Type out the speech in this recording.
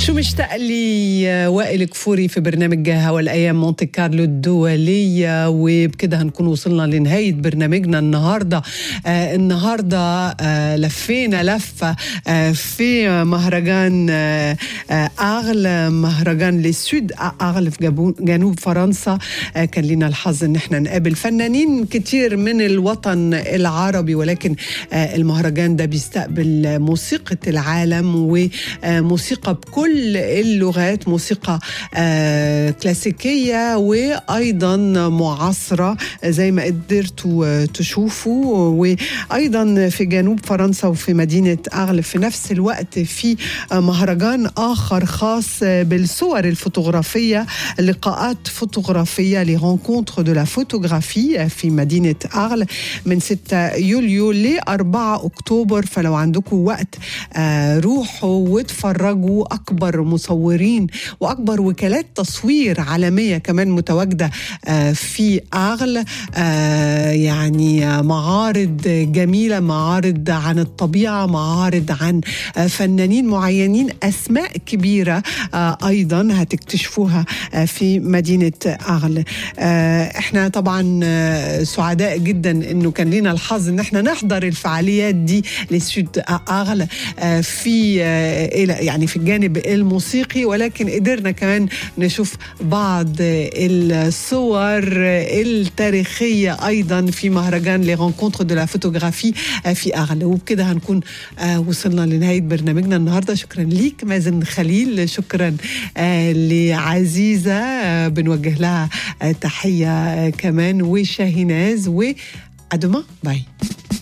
شو مشتاق لي وائل كفوري في برنامج هوا الايام مونتي كارلو الدوليه وبكده هنكون وصلنا لنهايه برنامجنا النهارده آه النهارده آه لفينا لفه آه في مهرجان آه آه اغل مهرجان للسود اغل في جابون- جنوب فرنسا آه كان لنا الحظ ان احنا نقابل فنانين كتير من الوطن العربي ولكن آه المهرجان ده بيستقبل موسيقى العالم وموسيقى بكل اللغات موسيقى آه كلاسيكية وأيضا معاصرة زي ما قدرتوا آه، تشوفوا وأيضا في جنوب فرنسا وفي مدينة أغل في نفس الوقت في آه، مهرجان آخر خاص آه، بالصور الفوتوغرافية لقاءات فوتوغرافية لرونكونتر دو لا فوتوغرافي في مدينة أغل من 6 يوليو ل 4 أكتوبر فلو عندكم وقت آه، روحوا واتفرجوا أكبر مصورين وأكبر وكالات تصوير عالمية كمان متواجدة آه، في أغل آه، يعني آه، معارض جميلة معارض عن الطبيعة معارض عن آه، فنانين معينين أسماء كبيرة آه، أيضا هتكتشفوها آه، في مدينة أغل آه، احنا طبعا آه، سعداء جدا انه كان لنا الحظ ان احنا نحضر الفعاليات دي لسود أغل آه، في آه، إلى- يعني في الجانب الموسيقي ولكن قدرنا كمان نشوف بعض الصور التاريخية أيضا في مهرجان لي رونكونتر دو لا فوتوغرافي في أغل وبكده هنكون آه، وصلنا لنهاية برنامجنا النهاردة شكرا ليك مازن خليل شكرا آه، لعزيزة آه، بنوجه لها آه، تحية آه، كمان وشاهيناز و à demain. Bye.